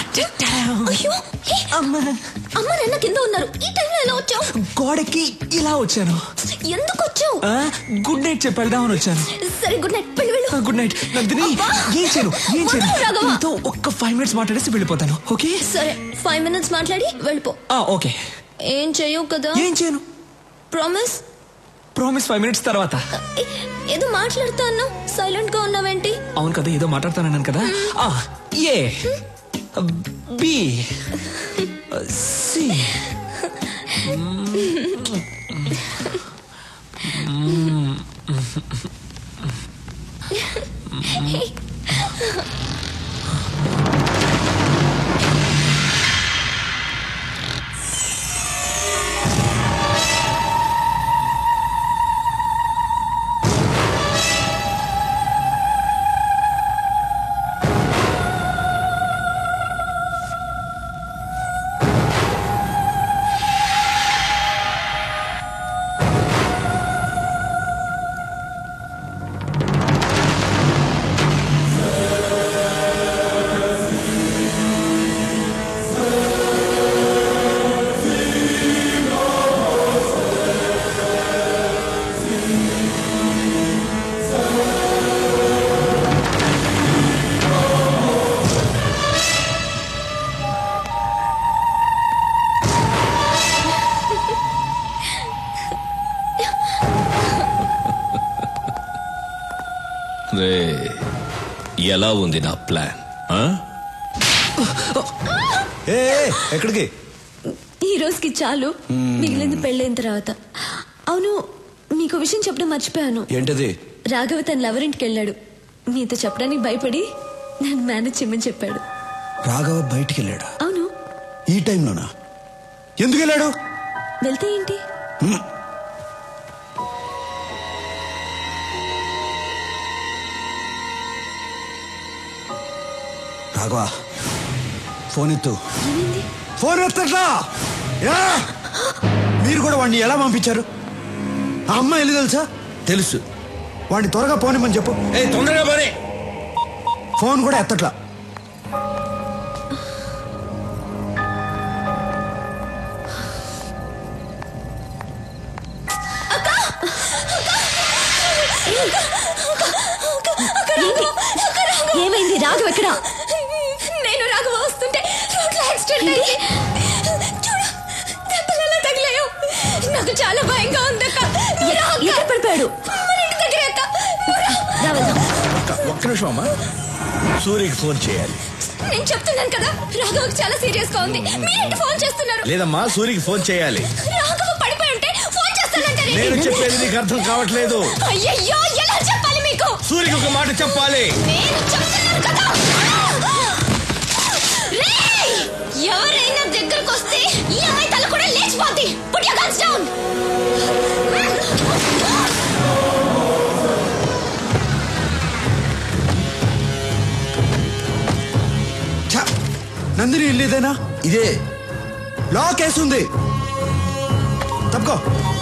అయ్యో హే, అమ్మ అమ్మ నాన్న కింద ఉన్నారు ఈ టైంలో ఎలా వచ్చావు గోడకి ఇలా వచ్చాను ఎందుకు వచ్చావు ఆ, గుడ్ నైట్ చెప్పి వెళ్దామని వచ్చాను సరే గుడ్ నైట్ వెళ్ళి వెళ్ళు ఆ, గుడ్ నైట్ నందిని అబ్బా! ఏం చేయను ఏం చేయను వదలు, రాఘవ. నీతో ఒక్క ఫైవ్ మినిట్స్ మాట్లాడేసి వెళ్ళిపోతాను ఓకే సరే ఫైవ్ మినిట్స్ మాట్లాడి వెళ్ళిపో ఆ, ఓకే ఏం చెయ్యవు కదా ఏం చేయను ప్రామిస్ ప్రామిస్ ఫైవ్ మినిట్స్ తర్వాత ఏదో మాట్లాడుతా అన్నావు సైలెంట్ గా ఉన్నావేంటి అవును కదా ఏదో మాట్లాడుతానన్నాను కదా ఆ, ఏ బి సి రే ఎలా ఉంది నా ప్లాన్ ఆ? ఏ ఏ, ఎక్కడికి ఈ రోజుకి చాలు మిగిలింది పెళ్ళైన తర్వాత అవును మీకు విషయం చెప్పడం మర్చిపోయాను ఏంటది రాఘవ తన లవరింటికి వెళ్ళాడు మీతో చెప్పడానికి భయపడి నన్ను మేనేజ్ చేయమని చెప్పాడు రాఘవ బయటికి వెళ్ళాడా అవును ఈ టైంలోనా ఎందుకు వెళ్ళాడు వెళ్తే ఏంటి రాఘవ ఫోన్ ఎత్తు ఏమైంది ఫోన్ ఎత్తట్లా యా! మీరు కూడా వాడిని ఎలా పంపించారు ఆ అమ్మాయి వెళ్ళి తెలుసా తెలుసు వాడిని త్వరగా పోనిమని చెప్పు ఏ తొందరగా పోనీ ఫోన్ కూడా ఎత్తట్లా ఏంటి? ఏమైంది రాఘవ ఎక్కడ నేను రాఘవ వస్తుంటే రోడ్లో యాక్సిడెంట్ అయింది చూడు దెబ్బలు ఎలా తగిలాయో నాకు చాలా భయంగా ఉంది అక్క ఎక్కడ పడిపోయాడు మన ఇంటి దగ్గర అక్క నువ్వు రా. రా వెళ్దాం. ఒక్క నిమిషం అమ్మా సూర్యకి ఫోన్ చేయాలి నేను చెప్తున్నాను కదా రాఘవకి చాలా సీరియస్ గా ఉంది మీరేంటి ఫోన్ చేస్తున్నారు లేదమ్మా సూర్యకి ఫోన్ చేయాలి రాఘవ పడిపోయి ఉంటే ఫోన్ చేస్తానంటారు నేను చెప్పేది నీకు అర్థం కావట్లేదు అయ్యయ్యో ఎలా చెప్పాలి మీకు సూర్యకి ఒక మాట చెప్పాలి నేను చెప్తున్నాను కదా రేయ్! ఎవరైనా దగ్గరకు వస్తే ఈ అమ్మాయి తల కూడా లేచిపోద్ది పుట్ యువర్ గన్స్ డౌన్ ఛ! నందిని ఇల్లు ఇదేనా ఇదే లాక్ వేస్తుంది తప్పుకో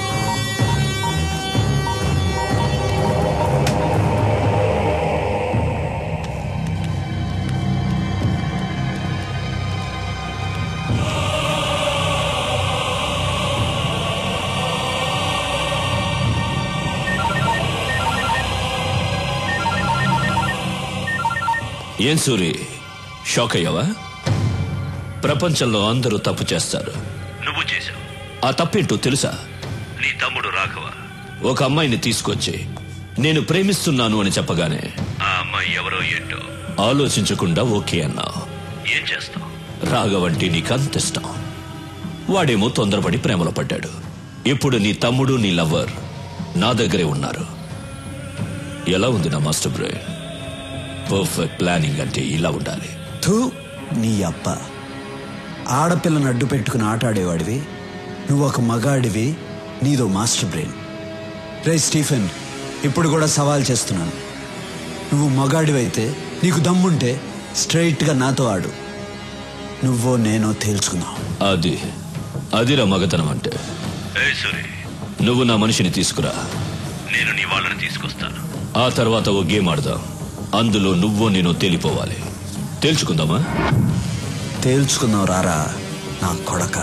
ఏం సూరి షాక్ అయ్యావా ప్రపంచంలో అందరూ తప్పు చేస్తారు నువ్వు చేశావు ఆ తప్పేంటో తెలుసా నీ తమ్ముడు రాఘవ ఒక అమ్మాయిని తీసుకొచ్చి నేను ప్రేమిస్తున్నాను అని చెప్పగానే ఆ అమ్మాయి ఎవరో ఏంటో ఆలోచించకుండా ఓకే అన్నావు ఏం చేస్తావు రాఘవంటే నీకు అంత ఇష్టం వాడేమో తొందరపడి ప్రేమలో పడ్డాడు ఇప్పుడు నీ తమ్ముడు నీ లవ్వర్ నా దగ్గరే ఉన్నారు ఎలా ఉంది నా మాస్టర్ బ్రెయిన్ పర్ఫెక్ట్ ప్లానింగ్ అంటే ఇలా ఉండాలి థూ నీ అప్ప ఆడపిల్లను అడ్డు పెట్టుకుని ఆటాడేవాడివి నువ్వు ఒక మగాడివి నీదో మాస్టర్ బ్రెయిన్ రే స్టీఫెన్ ఇప్పుడు కూడా సవాల్ చేస్తున్నాను నువ్వు మగాడివైతే నీకు దమ్ముంటే స్ట్రైట్గా నాతో ఆడు నువ్వో నేనో తేల్చుకుందాం అది అదిరా మగతనం అంటే నువ్వు నా మనిషిని తీసుకురా నేను నీ వాళ్ళని తీసుకొస్తాను ఆ తర్వాత ఓ గేమ్ ఆడదాం అందులో నువ్వో నేను తేలిపోవాలి తేల్చుకుందామా తేల్చుకుందాం రారా నా కొడక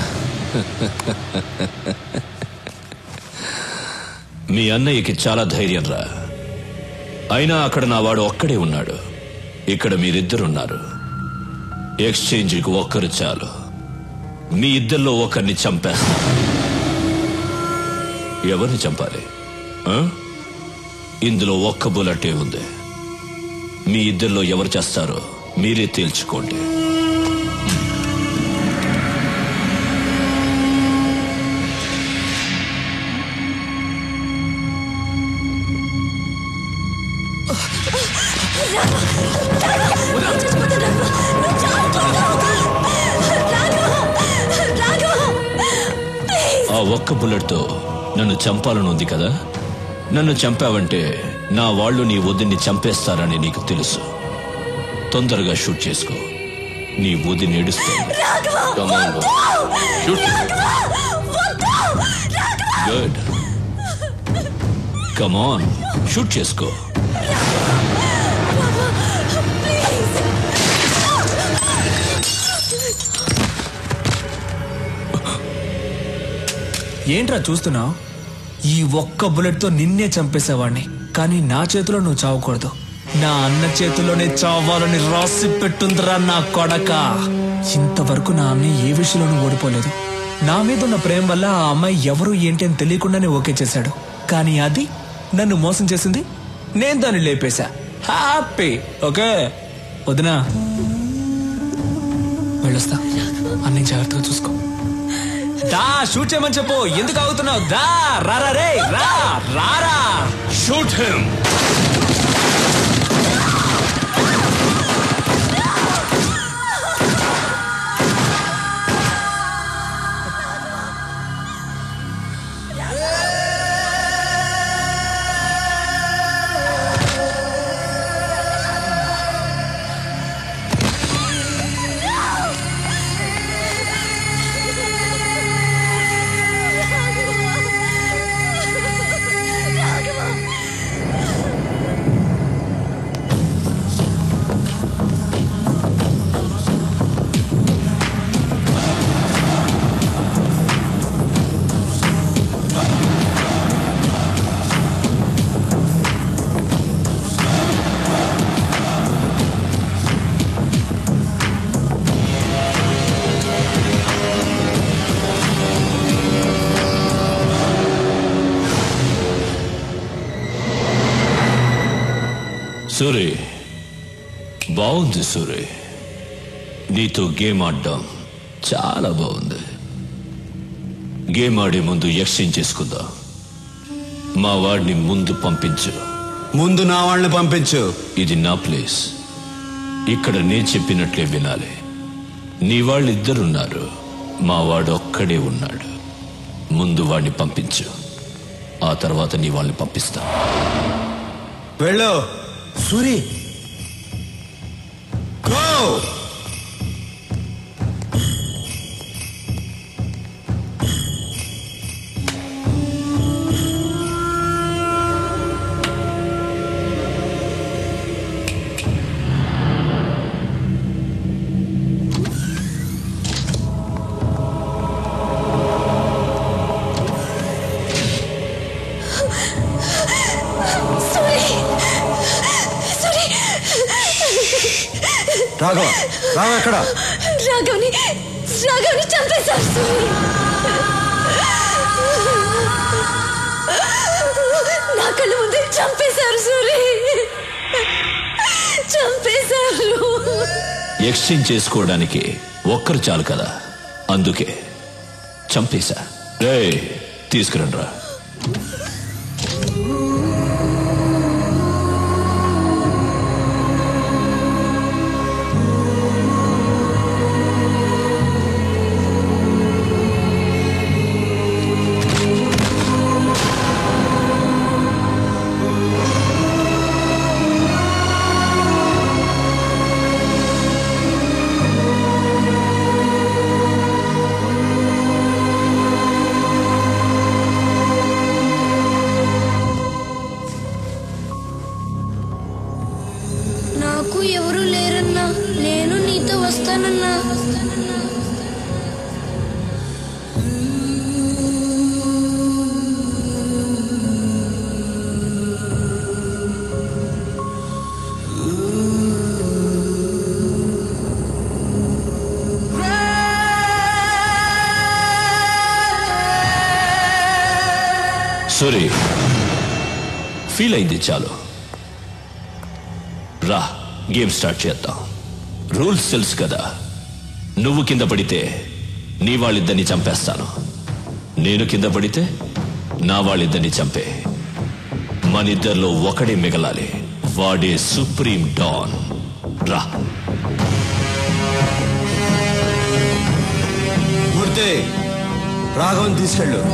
మీ అన్నయ్యకి చాలా ధైర్యం రా అయినా అక్కడ నా వాడు ఒక్కడే ఉన్నాడు ఇక్కడ మీరిద్దరున్నారు ఎక్స్చేంజ్కి ఒక్కరు చాలు మీ ఇద్దరిలో ఒకరిని చంపేస్తా ఎవరిని చంపాలి ఆ? ఇందులో ఒక్క బుల్లెటే ఉంది మీ ఇద్దరిలో ఎవరు చేస్తారో మీరే తేల్చుకోండి ఆ ఒక్క బుల్లెట్తో నన్ను చంపాలని ఉంది కదా నన్ను చంపావంటే నా వాళ్ళు నీ వదిన్ని చంపేస్తారని నీకు తెలుసు తొందరగా షూట్ చేసుకో నీ వదిని ఏడుస్తుంది Come on, boy. Shoot. Good come on shoot చేసుకో ఏంట్రా చూస్తున్నావు ఈ ఒక్క బుల్లెట్ తో నిన్నే చంపేసేవాడిని కానీ నా చేతిలో నువ్వు చావకూడదు నా అన్న చేతిలోనే చావాలని రాసి పెట్టుందిరా నా కొడక ఇంతవరకు నా అన్నయ్య ఏ విషయంలోనూ ఓడిపోలేదు నా మీద ఉన్న ప్రేమ వల్ల ఆ అమ్మాయి ఎవరు ఏంటి అని తెలియకుండానే ఓకే చేశాడు కానీ అది నన్ను మోసం చేసింది నేను దాన్ని లేపేశా హ్యాపీ ఓకే వదినా వెళ్ళొస్తా అన్ని జాగ్రత్తగా చూసుకో దా షూట్ చేయమని చెప్పు ఎందుకు అవుతున్నావు దా రారా రే రా రారా షూట్ హిమ్ సూరి బాగుంది సూరి నీతో గేమ్ ఆడడం చాలా బాగుంది గేమ్ ఆడే ముందు ఎక్స్చేంజ్ చేసుకుందాం మా వాడిని ముందు పంపించు ముందు నా వాళ్ళని పంపించు ఇది నా ప్లేస్ ఇక్కడ నేను చెప్పినట్లే వినాలి నీ వాళ్ళు ఇద్దరున్నారు మా వాడు ఒక్కడే ఉన్నాడు ముందు వాడిని పంపించు ఆ తర్వాత నీ వాళ్ళని పంపిస్తా వెళ్ళు సూరి గో సూరి సూరి రాఘవ రాఘవ ఎక్కడ రాఘవ్ని రాఘవ్ని చంపేశారు సూరి నా కళ్ళ ముందే చంపేశారు సూరి చంపేశారు ఎక్స్చేంజ్ చేసుకోవడానికి ఒక్కరు చాలు కదా అందుకే చంపేశా రే తీసుకురండి రా వస్తానన్నా సూరి ఫీల్ అయింది చాలు రా గేమ్ స్టార్ట్ చేద్దాం రూల్స్ తెలుసు కదా నువ్వు కింద పడితే నీ వాళ్ళిద్దరిని చంపేస్తాను నేను కింద పడితే నా వాళ్ళిద్దరిని చంపే మనిద్దరిలో ఒకడే మిగలాలి వాడే సుప్రీం డాన్ రా మూర్తి రాఘవన్ తీసుకెళ్ళు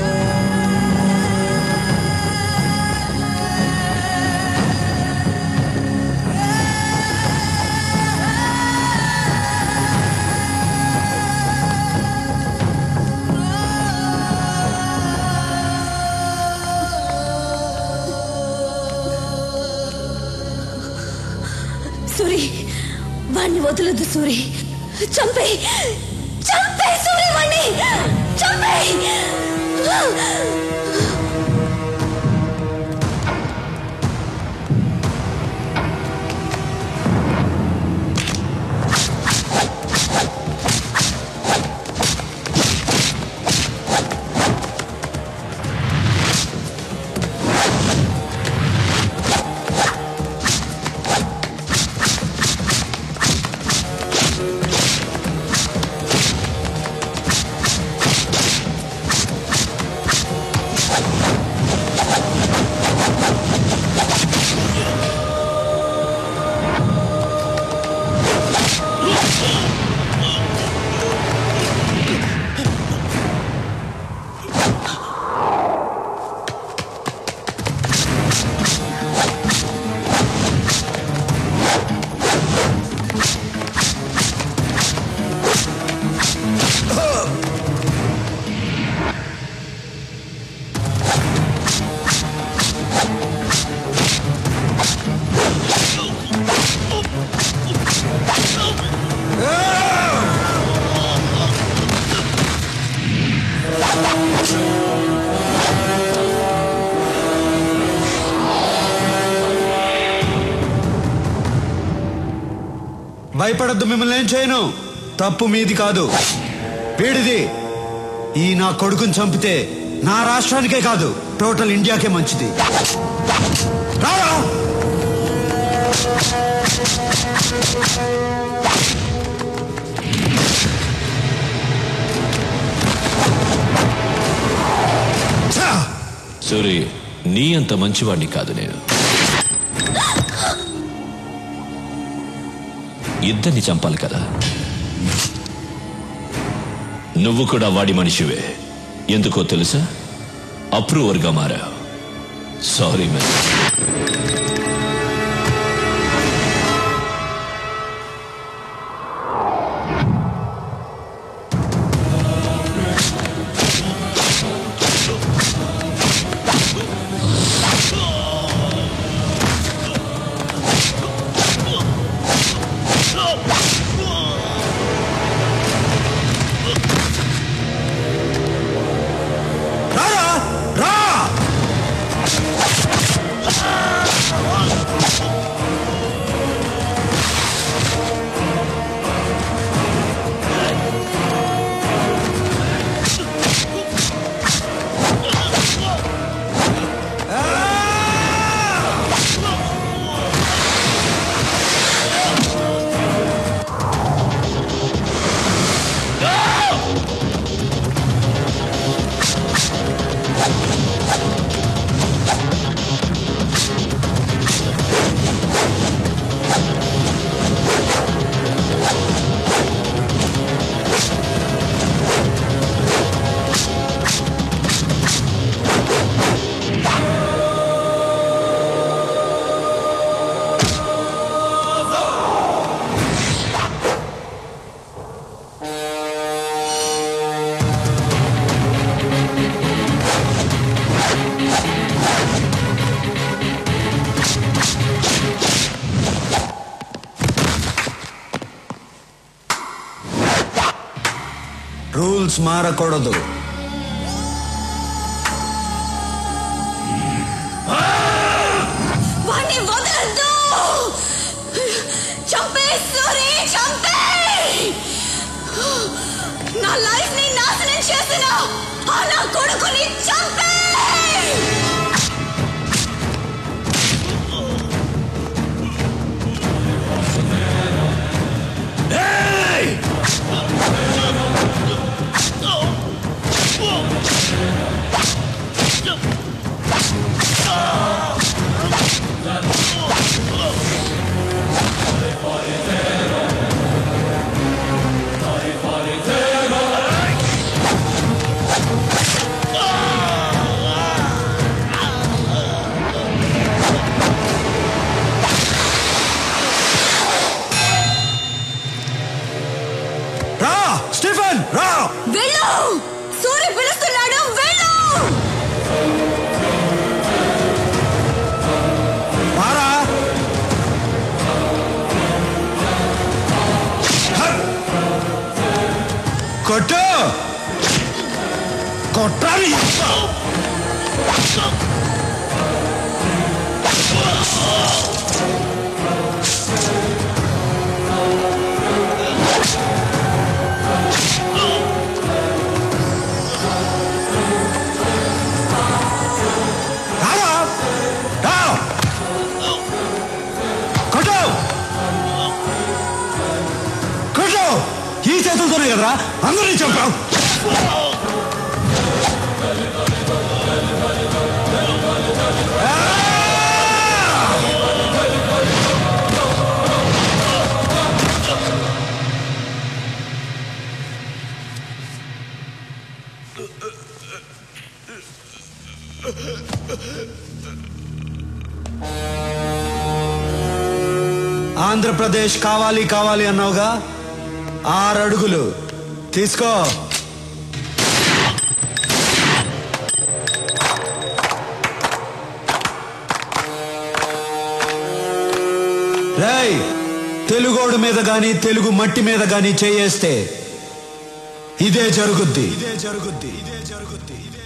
సూరి వాణ్ణి వదలొద్దు సూరి చంపే చంపే సూరి వాణ్ణి చంపే భయపడద్దు మిమ్మల్ని ఏం చేయను తప్పు మీది కాదు వీడిది ఈ నా కొడుకుని చంపితే నా రాష్ట్రానికే కాదు టోటల్ ఇండియాకే మంచిది రారా ఛా! సూరి నీ అంత మంచివాడిని కాదు నేను ఇద్దరిని చంపాలి కదా నువ్వు కూడా వాడి మనిషివే ఎందుకో తెలుసా అప్రూవర్గా మారావు సారీ మ్యాన్ రారా రా రూల్స్ మారకూడదు వాణ్ణి వదలద్దు చంపే సూరి చంపే నా లైఫ్ ని నాశనం చేసిన ఆ నా కొడుకుని చంపే రా స్టీఫెన్ రా వెళ్ళు సూరి పిలుస్తున్నాడు వెళ్ళు మారా హట్. కొట్టు కొట్టాలి రారా రా కొట్టు కొట్టు ఈ చేతులతోనే కదరా అందరినీ చంపావు ఆంధ్రప్రదేశ్ కావాలి కావాలి అన్నావుగా ఆరు అడుగులు తీసుకో రేయ్ తెలుగోడు మీద గాని తెలుగు మట్టి మీద గాని చేయేస్తే ఇదే జరుగుద్ది ఇదే జరుగుద్ది ఇదే జరుగుద్ది